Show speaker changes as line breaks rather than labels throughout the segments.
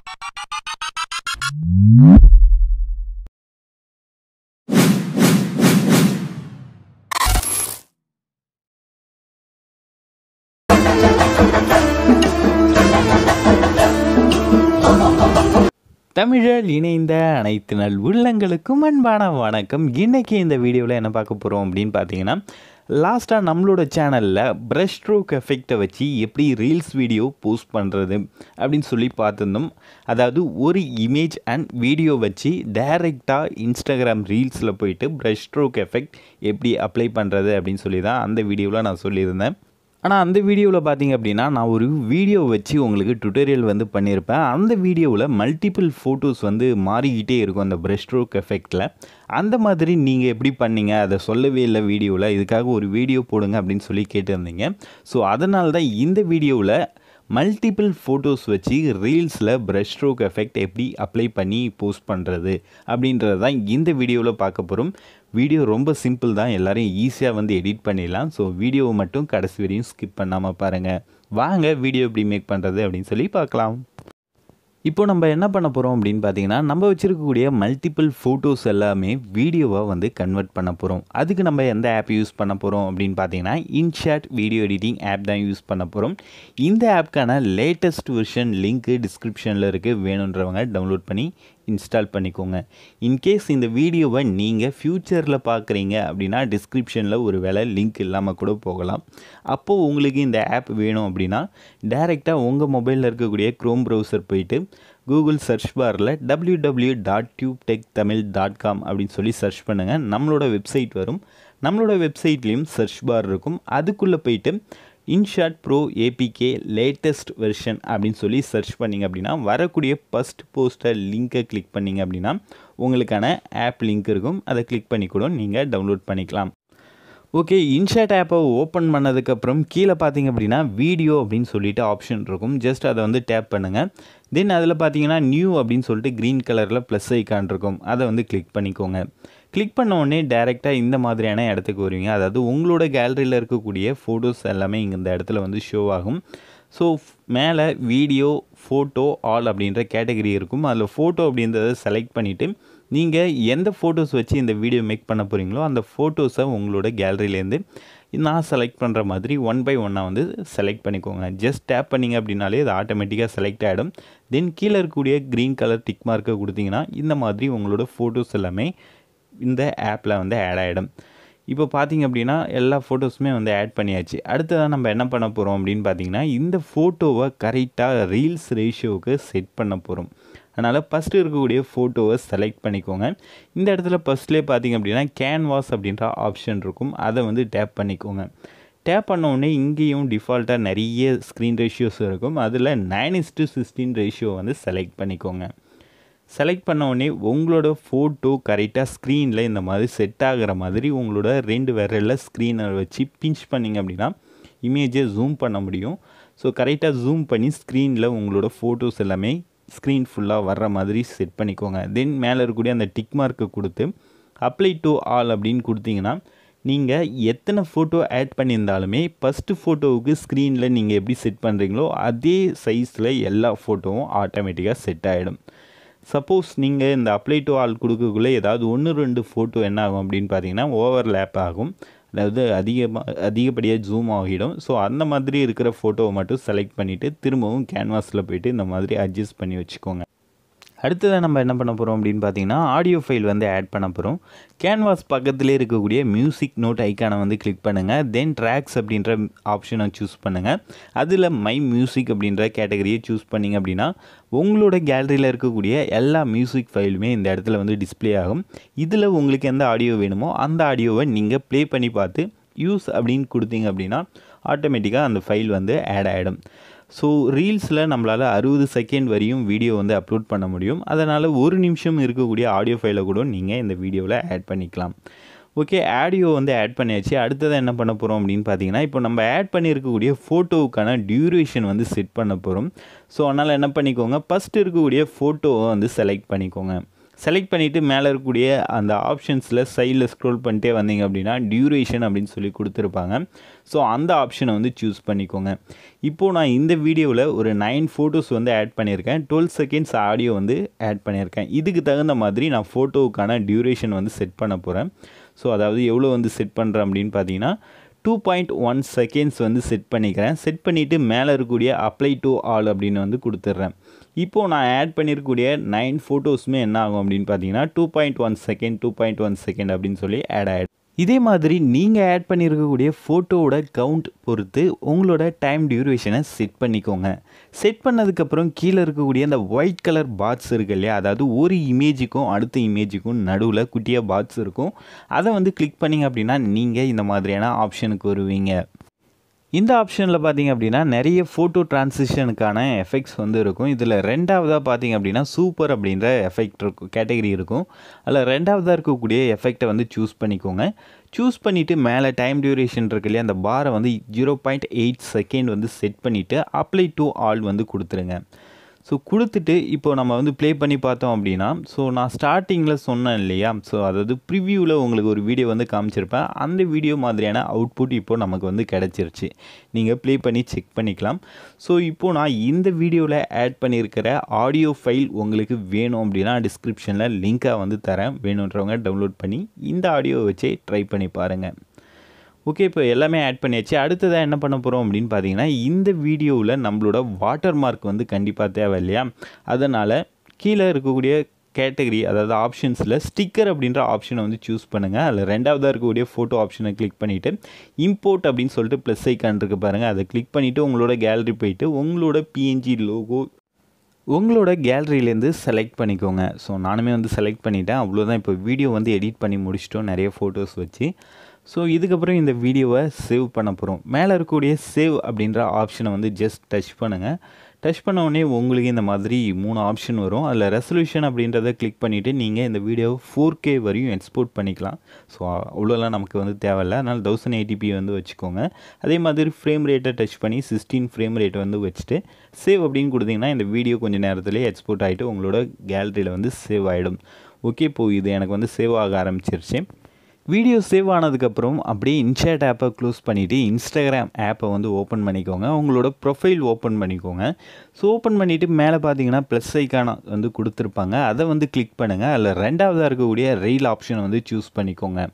தமிழில் இணைந்த அனைத்து நல் உள்ளங்களுக்கும் அன்பான வணக்கம் இன்றைக்கி இந்த வீடியோவில் என்ன பார்க்க போகிறோம் அப்படின்னு பார்த்தீங்கன்னா லாஸ்ட்டாக நம்மளோட சேனலில் ப்ரஷ் ஸ்ட்ரோக் எஃபெக்டை வச்சு எப்படி ரீல்ஸ் வீடியோ போஸ்ட் பண்ணுறது அப்படின்னு சொல்லி பார்த்துருந்தோம் அதாவது ஒரு இமேஜ் அண்ட் வீடியோ வச்சு டைரெக்டாக இன்ஸ்டாகிராம் ரீல்ஸில் போயிட்டு ப்ரஷ் ஸ்ட்ரோக் எஃபெக்ட் எப்படி அப்ளை பண்ணுறது அப்படின்னு சொல்லி தான் அந்த வீடியோவில் நான் சொல்லியிருந்தேன் ஆனால் அந்த வீடியோவில் பார்த்தீங்க அப்படின்னா நான் ஒரு வீடியோ வச்சு உங்களுக்கு டுட்டோரியல் வந்து பண்ணியிருப்பேன் அந்த வீடியோவில் மல்டிபிள் ஃபோட்டோஸ் வந்து மாறிக்கிட்டே இருக்கும் அந்த ப்ரஷ் ஸ்ட்ரோக் எஃபெக்டில் அந்த மாதிரி நீங்கள் எப்படி பண்ணீங்க அதை சொல்லவே இல்லை வீடியோவில் இதுக்காக ஒரு வீடியோ போடுங்க அப்படின்னு சொல்லி கேட்டிருந்தீங்க ஸோ அதனால தான் இந்த வீடியோவில் மல்டிபிள் ஃபோட்டோஸ் வச்சு ரீல்ஸில் ப்ரஷ் ஸ்ட்ரோக் எஃபெக்ட் எப்படி அப்ளை பண்ணி போஸ்ட் பண்ணுறது அப்படின்றது தான் இந்த வீடியோவில் பார்க்க போகிறோம் வீடியோ ரொம்ப சிம்பிள் தான் எல்லோரும் ஈஸியாக வந்து எடிட் பண்ணிடலாம் ஸோ வீடியோவை மட்டும் கடைசி வரையும் ஸ்கிப் பண்ணாமல் பாருங்கள் வாங்க வீடியோ எப்படி மேக் பண்ணுறது அப்படின்னு சொல்லி பார்க்கலாம் இப்போ நம்ம என்ன பண்ண போகிறோம் அப்படின்னு பார்த்தீங்கன்னா நம்ம வச்சுருக்கக்கூடிய மல்டிபிள் ஃபோட்டோஸ் எல்லாமே வீடியோவாக வந்து கன்வெர்ட் பண்ண போகிறோம் அதுக்கு நம்ம எந்த ஆப் யூஸ் பண்ண போகிறோம் அப்படின்னு பார்த்தீங்கன்னா இன்ஷாட் வீடியோ எடிட்டிங் ஆப் தான் யூஸ் பண்ண போகிறோம் இந்த ஆப்க்கான லேட்டஸ்ட் வெர்ஷன் லிங்க்கு டிஸ்கிரிப்ஷனில் இருக்குது வேணுன்றவங்க டவுன்லோட் பண்ணி இன்ஸ்டால் பண்ணிக்கோங்க இன்கேஸ் இந்த வீடியோவை நீங்கள் ஃப்யூச்சரில் பார்க்குறீங்க அப்படின்னா டிஸ்கிரிப்ஷனில் ஒரு வேளை லிங்க் இல்லாமல் கூட போகலாம் அப்போது உங்களுக்கு இந்த ஆப் வேணும் அப்படின்னா டைரெக்டாக உங்கள் மொபைலில் இருக்கக்கூடிய க்ரோம் ப்ரௌசர் போயிட்டு கூகுள் சர்ச் பாரில் W W dot tube tech Tamil dot com அப்படின்னு சொல்லி சர்ச் பண்ணுங்கள் நம்மளோட வெப்சைட் வரும் நம்மளோட வெப்சைட்லேயும் சர்ச் பார் இருக்கும் அதுக்குள்ளே போயிட்டு InShot pro APK latest version அப்படின்னு சொல்லி சர்ச் பண்ணிங்க அப்படின்னா வரக்கூடிய ஃபஸ்ட் போஸ்டர் லிங்க்கை கிளிக் பண்ணிங்க அப்படின்னா உங்களுக்கான ஆப் லிங்க் இருக்கும் அதை கிளிக் பண்ணி கூட நீங்கள் டவுன்லோட் பண்ணிக்கலாம் ஓகே இன்ஷாட் ஆப்பை ஓப்பன் பண்ணதுக்கப்புறம் கீழே பார்த்தீங்க அப்படின்னா வீடியோ அப்படின்னு சொல்லிட்டு ஆப்ஷன் இருக்கும் ஜஸ்ட் அதை வந்து டேப் பண்ணுங்கள் தென் அதில் பார்த்தீங்கன்னா நியூ அப்படின்னு சொல்லிட்டு க்ரீன் கலரில் ப்ளஸ் ஐக்கான் இருக்கும் அதை வந்து கிளிக் பண்ணிக்கோங்க கிளிக் பண்ண உடனே டேரெக்டாக இந்த மாதிரியான இடத்துக்கு வருவீங்க அதாவது உங்களோட கேலரியில் இருக்கக்கூடிய ஃபோட்டோஸ் எல்லாமே இங்கே இந்த இடத்துல வந்து ஷோ ஆகும் ஸோ மேலே வீடியோ ஃபோட்டோ ஆல் அப்படின்ற கேட்டகரி இருக்கும் அதில் ஃபோட்டோ அப்படின்றத செலக்ட் பண்ணிவிட்டு நீங்கள் எந்த ஃபோட்டோஸ் வச்சு இந்த வீடியோ மேக் பண்ண போகிறீங்களோ அந்த ஃபோட்டோஸை உங்களோட கேலரியிலேருந்து நான் செலக்ட் பண்ணுற மாதிரி ஒன் பை ஒன்னாக வந்து செலக்ட் பண்ணிக்கோங்க ஜஸ்ட் டேப் பண்ணிங்க அப்படின்னாலே அது ஆட்டோமேட்டிக்காக செலக்ட் ஆகிடும் தென் கீழே இருக்கக்கூடிய க்ரீன் கலர் டிக் மார்க்கை கொடுத்தீங்கன்னா இந்த மாதிரி உங்களோட ஃபோட்டோஸ் எல்லாமே இந்த ஆப்பில் வந்து ஆட் ஆகிடும் இப்போ பார்த்தீங்க அப்படின்னா எல்லா ஃபோட்டோஸுமே வந்து ஆட் பண்ணியாச்சு அடுத்ததாக நம்ம என்ன பண்ண போகிறோம் அப்படின்னு பார்த்தீங்கன்னா இந்த ஃபோட்டோவை கரெக்டாக ரீல்ஸ் ரேஷியோவுக்கு செட் பண்ண போகிறோம் அதனால் ஃபஸ்ட்டு இருக்கக்கூடிய ஃபோட்டோவை செலக்ட் பண்ணிக்கோங்க இந்த இடத்துல ஃபஸ்ட்லேயே பார்த்தீங்க அப்படின்னா கேன்வாஸ் அப்படின்ற ஆப்ஷன் இருக்கும் அதை வந்து டேப் பண்ணிக்கோங்க டேப் பண்ண உடனே இங்கேயும் டிஃபால்ட்டாக நிறைய ஸ்க்ரீன் ரேஷியோஸ் இருக்கும் அதில் நைன் இஸ்டு சிக்ஸ்டீன் ரேஷியோ வந்து செலக்ட் பண்ணிக்கோங்க செலக்ட் பண்ண உடனே உங்களோட ஃபோட்டோ கரெக்டாக ஸ்க்ரீனில் இந்த மாதிரி செட் ஆகிற மாதிரி உங்களோட ரெண்டு விரலில் ஸ்க்ரீனை வச்சு பிஞ்ச் பண்ணிங்க அப்படின்னா இமேஜை ஜூம் பண்ண முடியும் ஸோ கரெக்டாக ஜூம் பண்ணி ஸ்க்ரீனில் உங்களோட ஃபோட்டோஸ் எல்லாமே ஸ்க்ரீன் ஃபுல்லாக வர்ற மாதிரி செட் பண்ணிக்கோங்க தென் மேலே இருக்கக்கூடிய அந்த டிக் மார்க்கை கொடுத்து அப்ளை டு ஆல் அப்படின்னு கொடுத்தீங்கன்னா நீங்கள் எத்தனை ஃபோட்டோ ஆட் பண்ணியிருந்தாலுமே ஃபஸ்ட்டு ஃபோட்டோவுக்கு ஸ்க்ரீனில் நீங்கள் எப்படி செட் பண்ணுறீங்களோ அதே சைஸில் எல்லா ஃபோட்டோவும் ஆட்டோமேட்டிக்காக செட் ஆகிடும் சப்போஸ் நீங்கள் இந்த அப்ளை டு ஆல் கொடுக்கக்குள்ளே ஏதாவது ஒன்று ரெண்டு ஃபோட்டோ என்ன ஆகும் அப்படின்னு பார்த்தீங்கன்னா ஓவர் லேப் ஆகும் அதாவது அதிகமாக அதிகப்படியாக ஜூம் ஆகிடும் ஸோ அந்த மாதிரி இருக்கிற ஃபோட்டோவை மட்டும் செலக்ட் பண்ணிவிட்டு திரும்பவும் கேன்வாஸில் போய்ட்டு இந்த மாதிரி அட்ஜஸ்ட் பண்ணி வச்சுக்கோங்க அடுத்ததாக நம்ம என்ன பண்ண போகிறோம் அப்படின்னு பார்த்தீங்கன்னா ஆடியோ ஃபைல் வந்து ஆட் பண்ண போகிறோம் கேன்வாஸ் பக்கத்துலேயே இருக்கக்கூடிய மியூசிக் நோட் ஐக்கானை வந்து கிளிக் பண்ணுங்கள் தென் ட்ராக்ஸ் அப்படின்ற ஆப்ஷனை சூஸ் பண்ணுங்கள் அதில் மை மியூசிக் அப்படின்ற கேட்டகரியை சூஸ் பண்ணிங்க அப்படின்னா உங்களோட கேலரியில் இருக்கக்கூடிய எல்லா மியூசிக் ஃபைலுமே இந்த இடத்துல வந்து டிஸ்பிளே ஆகும் இதில் உங்களுக்கு எந்த ஆடியோ வேணுமோ அந்த ஆடியோவை நீங்கள் ப்ளே பண்ணி பார்த்து யூஸ் அப்படின்னு கொடுத்தீங்க அப்படின்னா ஆட்டோமேட்டிக்காக அந்த ஃபைல் வந்து ஆட் ஆகிடும் ஸோ ரீல்ஸில் நம்மளால் அறுபது செகண்ட் வரையும் வீடியோ வந்து அப்லோட் பண்ண முடியும் அதனால் ஒரு நிமிஷம் இருக்கக்கூடிய ஆடியோ ஃபைலை கூட நீங்கள் இந்த வீடியோவில் ஆட் பண்ணிக்கலாம் ஓகே ஆடியோ வந்து ஆட் பண்ணியாச்சு அடுத்தது என்ன பண்ண போகிறோம் அப்படின்னு பார்த்தீங்கன்னா இப்போ நம்ம ஆட் பண்ணியிருக்கக்கூடிய ஃபோட்டோவுக்கான டியூரேஷன் வந்து செட் பண்ண போகிறோம் ஸோ அதனால் என்ன பண்ணிக்கோங்க ஃபஸ்ட் இருக்கக்கூடிய ஃபோட்டோவை வந்து செலக்ட் பண்ணிக்கோங்க செலக்ட் பண்ணிவிட்டு மேலே இருக்கக்கூடிய அந்த ஆப்ஷன்ஸில் சைடில் ஸ்க்ரோல் பண்ணிட்டே வந்தீங்க அப்படின்னா டியூரேஷன் அப்படின்னு சொல்லி கொடுத்துருப்பாங்க ஸோ அந்த ஆப்ஷனை வந்து சூஸ் பண்ணிக்கோங்க இப்போது நான் இந்த வீடியோவில் ஒரு நைன் ஃபோட்டோஸ் வந்து ஆட் பண்ணியிருக்கேன் டுவெல் செகண்ட்ஸ் ஆடியோ வந்து ஆட் பண்ணியிருக்கேன் இதுக்கு தகுந்த மாதிரி நான் ஃபோட்டோவுக்கான டியூரேஷன் வந்து செட் பண்ண போகிறேன் ஸோ அதாவது எவ்வளோ வந்து செட் பண்ணுறேன் அப்படின்னு பார்த்தீங்கன்னா டூ பாயிண்ட் ஒன் செகண்ட்ஸ் வந்து செட் பண்ணிக்கிறேன் செட் பண்ணிவிட்டு மேலே இருக்கக்கூடிய அப்ளை டு ஆல் அப்படின்னு வந்து கொடுத்துட்றேன் இப்போது நான் ஆட் பண்ணியிருக்கக்கூடிய நைன் ஃபோட்டோஸுமே என்ன ஆகும் அப்படின்னு பார்த்தீங்கன்னா two point one second two point one second அப்படின்னு சொல்லி ஆட் ஆகிடும் இதே மாதிரி நீங்கள் ஆட் பண்ணியிருக்கக்கூடிய ஃபோட்டோவோட கவுண்ட் பொறுத்து உங்களோட டைம் டியூரேஷனை செட் பண்ணிக்கோங்க செட் பண்ணதுக்கப்புறம் கீழே இருக்கக்கூடிய அந்த ஒயிட் கலர் பாட்ஸ் இருக்கு இல்லையா அதாவது ஒரு இமேஜுக்கும் அடுத்த இமேஜுக்கும் நடுவில் குட்டியாக பாட்ஸ் இருக்கும் அதை வந்து கிளிக் பண்ணிங்க அப்படின்னா நீங்கள் இந்த மாதிரியான ஆப்ஷனுக்கு வருவீங்க இந்த ஆப்ஷனில் பார்த்தீங்க அப்படின்னா நிறைய ஃபோட்டோ டிரான்சிஷனுக்கான எஃபெக்ட்ஸ் வந்து இருக்கும் இதில் ரெண்டாவதாக பார்த்தீங்க அப்படின்னா சூப்பர் அப்படின்ற எஃபெக்ட் இருக்கும் கேட்டகரி இருக்கும் அதில் ரெண்டாவதாக இருக்கக்கூடிய எஃபெக்டை வந்து சூஸ் பண்ணிக்கோங்க சூஸ் பண்ணிவிட்டு மேலே டைம் டியூரேஷன் இருக்கு இல்லையா அந்த பாரை வந்து ஜீரோ பாயிண்ட் எயிட் செகண்ட் வந்து செட் பண்ணிவிட்டு அப்ளை டு ஆல் வந்து கொடுத்துருங்க ஸோ கொடுத்துட்டு இப்போ நம்ம வந்து ப்ளே பண்ணி பார்த்தோம் அப்படின்னா ஸோ நான் ஸ்டார்டிங்கில் சொன்னேன் இல்லையா ஸோ அதாவது ப்ரிவியூவில் உங்களுக்கு ஒரு வீடியோ வந்து காமிச்சிருப்பேன் அந்த வீடியோ மாதிரியான அவுட்புட் இப்போ நமக்கு வந்து கிடச்சிருச்சு நீங்கள் ப்ளே பண்ணி செக் பண்ணிக்கலாம் ஸோ இப்போது நான் இந்த வீடியோவில் ஆட் பண்ணியிருக்கிற ஆடியோ ஃபைல் உங்களுக்கு வேணும் அப்படின்னா டிஸ்கிரிப்ஷனில் லிங்க்காக வந்து தரேன் வேணுன்றவங்க டவுன்லோட் பண்ணி இந்த ஆடியோவை வச்சே ட்ரை பண்ணி பாருங்கள் ஓகே இப்போ எல்லாமே ஆட் பண்ணியாச்சு அடுத்ததாக என்ன பண்ண போகிறோம் அப்படின்னு பார்த்தீங்கன்னா இந்த வீடியோவில் நம்மளோட வாட்டர் மார்க் வந்து கண்டிப்பாக தேவை இல்லையா அதனால் கீழே இருக்கக்கூடிய கேட்டகரி அதாவது ஆப்ஷன்ஸில் ஸ்டிக்கர் அப்படின்ற ஆப்ஷனை வந்து சூஸ் பண்ணுங்கள் அதில் ரெண்டாவதாக இருக்கக்கூடிய ஃபோட்டோ ஆப்ஷனை கிளிக் பண்ணிவிட்டு இம்போர்ட் அப்படின்னு சொல்லிட்டு ப்ளஸ் ஐக்கான் இருக்கு பாருங்கள் அதை கிளிக் பண்ணிவிட்டு உங்களோட கேலரி போயிட்டு உங்களோட பிஎன்ஜி லோகோ உங்களோட கேலரியிலேருந்து செலக்ட் பண்ணிக்கோங்க ஸோ நானுமே வந்து செலக்ட் பண்ணிட்டேன் அவ்வளோதான் இப்போ வீடியோ வந்து எடிட் பண்ணி முடிச்சிட்டோம் நிறைய ஃபோட்டோஸ் வச்சு ஸோ இதுக்கப்புறம் இந்த வீடியோவை சேவ் பண்ண போகிறோம் மேலே இருக்கக்கூடிய சேவ் அப்படின்ற ஆப்ஷனை வந்து ஜஸ்ட் டச் பண்ணுங்கள் டச் பண்ண உடனே உங்களுக்கு இந்த மாதிரி மூணு ஆப்ஷன் வரும் அதில் ரெசல்யூஷன் அப்படின்றத கிளிக் பண்ணிவிட்டு நீங்கள் இந்த வீடியோவை ஃபோர் கே வரையும் எக்ஸ்போர்ட் பண்ணிக்கலாம் ஸோ அவ்வளோலாம் நமக்கு வந்து தேவையில்லை அதனால் தௌசண்ட் எயிட்டிபி வந்து வச்சுக்கோங்க அதே மாதிரி ஃப்ரேம் ரேட்டை டச் பண்ணி சிக்ஸ்டீன் ஃப்ரேம் ரேட்டை வந்து வச்சுட்டு சேவ் அப்படின்னு கொடுத்தீங்கன்னா இந்த வீடியோ கொஞ்சம் நேரத்துலேயே எக்ஸ்போர்ட் ஆகிட்டு உங்களோட கேலரியில் வந்து சேவ் ஆகிடும் ஓகே இப்போ இது எனக்கு வந்து சேவ் ஆக ஆரம்பிச்சிருச்சு வீடியோ சேவ் ஆனதுக்கப்புறம் அப்படியே இன்ஸ்டாட் ஆப்பை க்ளோஸ் பண்ணிவிட்டு இன்ஸ்டாகிராம் ஆப்பை வந்து ஓப்பன் பண்ணிக்கோங்க உங்களோட ப்ரொஃபைல் ஓப்பன் பண்ணிக்கோங்க ஸோ ஓப்பன் பண்ணிவிட்டு மேலே பார்த்தீங்கன்னா ப்ளஸ் ஐக்கான வந்து கொடுத்துருப்பாங்க அதை வந்து கிளிக் பண்ணுங்கள் அதில் ரெண்டாவதாக இருக்கக்கூடிய ரெயில் ஆப்ஷனை வந்து சூஸ் பண்ணிக்கோங்க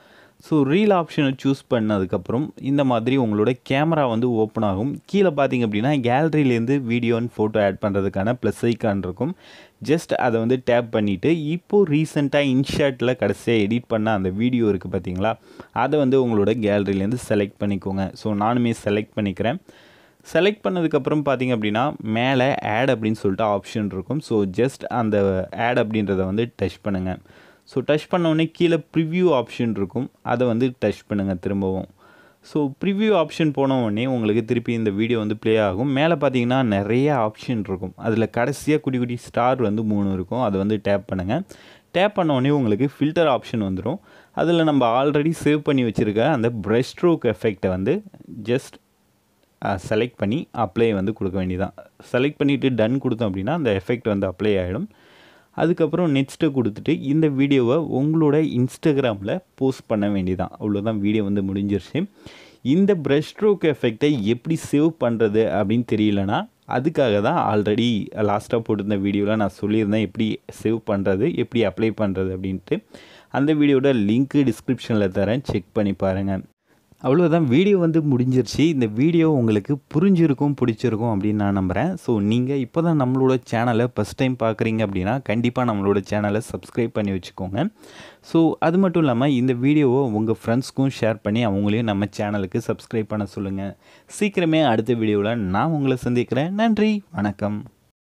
ஸோ ரீல் ஆப்ஷனை சூஸ் பண்ணதுக்கப்புறம் இந்த மாதிரி உங்களோட கேமரா வந்து ஓப்பன் ஆகும் கீழே பார்த்தீங்க அப்படின்னா கேலரியிலேருந்து வீடியோ அண்ட் ஃபோட்டோ ஆட் பண்ணுறதுக்கான ப்ளஸ் ஐக்கான் இருக்கும் ஜஸ்ட் அதை வந்து டேப் பண்ணிவிட்டு இப்போது ரீசெண்டாக இன்ஷாட்டில் கடைசியாக எடிட் பண்ண அந்த வீடியோ இருக்குது பார்த்தீங்களா அதை வந்து உங்களோட கேலரியிலேருந்து செலக்ட் பண்ணிக்கோங்க ஸோ நானுமே செலக்ட் பண்ணிக்கிறேன் செலக்ட் பண்ணதுக்கப்புறம் பார்த்தீங்க அப்படின்னா மேலே ஆட் அப்படின்னு சொல்லிட்டு ஆப்ஷன் இருக்கும் ஸோ ஜஸ்ட் அந்த ஆட் அப்படின்றத வந்து டச் பண்ணுங்கள் ஸோ டச் பண்ணோடனே கீழே ப்ரிவ்யூ ஆப்ஷன் இருக்கும் அதை வந்து டச் பண்ணுங்கள் திரும்பவும் ஸோ ப்ரிவ்யூ ஆப்ஷன் போன உடனே உங்களுக்கு திருப்பி இந்த வீடியோ வந்து ப்ளே ஆகும் மேலே பார்த்தீங்கன்னா நிறைய ஆப்ஷன் இருக்கும் அதில் கடைசியாக குட்டி குட்டி ஸ்டார் வந்து மூணு இருக்கும் அதை வந்து டேப் பண்ணுங்கள் டேப் பண்ண உடனே உங்களுக்கு ஃபில்டர் ஆப்ஷன் வந்துடும் அதில் நம்ம ஆல்ரெடி சேவ் பண்ணி வச்சுருக்க அந்த ப்ரஷ் ஸ்ட்ரோக் எஃபெக்டை வந்து ஜஸ்ட் செலக்ட் பண்ணி அப்ளை வந்து கொடுக்க வேண்டியதான் செலக்ட் பண்ணிவிட்டு டன் கொடுத்தோம் அப்படின்னா அந்த எஃபெக்ட் வந்து அப்ளை ஆகிடும் அதுக்கப்புறம் நெக்ஸ்ட்டு கொடுத்துட்டு இந்த வீடியோவை உங்களோட இன்ஸ்டாகிராமில் போஸ்ட் பண்ண வேண்டியதான் அவ்வளோதான் வீடியோ வந்து முடிஞ்சிருச்சு இந்த ப்ரஷ் ஸ்ட்ரோக் எஃபெக்டை எப்படி சேவ் பண்ணுறது அப்படின்னு தெரியலனா அதுக்காக தான் ஆல்ரெடி லாஸ்ட்டாக போட்டிருந்த வீடியோவில் நான் சொல்லியிருந்தேன் எப்படி சேவ் பண்ணுறது எப்படி அப்ளை பண்ணுறது அப்படின்ட்டு அந்த வீடியோட லிங்க்கு டிஸ்கிரிப்ஷனில் தரேன் செக் பண்ணி பாருங்கள் அவ்வளோதான் வீடியோ வந்து முடிஞ்சிருச்சு இந்த வீடியோ உங்களுக்கு புரிஞ்சிருக்கும் பிடிச்சிருக்கும் அப்படின்னு நான் நம்புகிறேன் ஸோ நீங்கள் இப்போ தான் நம்மளோட சேனலை ஃபஸ்ட் டைம் பார்க்குறீங்க அப்படின்னா கண்டிப்பாக நம்மளோட சேனலை சப்ஸ்கிரைப் பண்ணி வச்சுக்கோங்க ஸோ அது மட்டும் இல்லாமல் இந்த வீடியோவை உங்கள் ஃப்ரெண்ட்ஸ்க்கும் ஷேர் பண்ணி அவங்களையும் நம்ம சேனலுக்கு சப்ஸ்கிரைப் பண்ண சொல்லுங்கள் சீக்கிரமே அடுத்த வீடியோவில் நான் உங்களை சந்திக்கிறேன் நன்றி வணக்கம்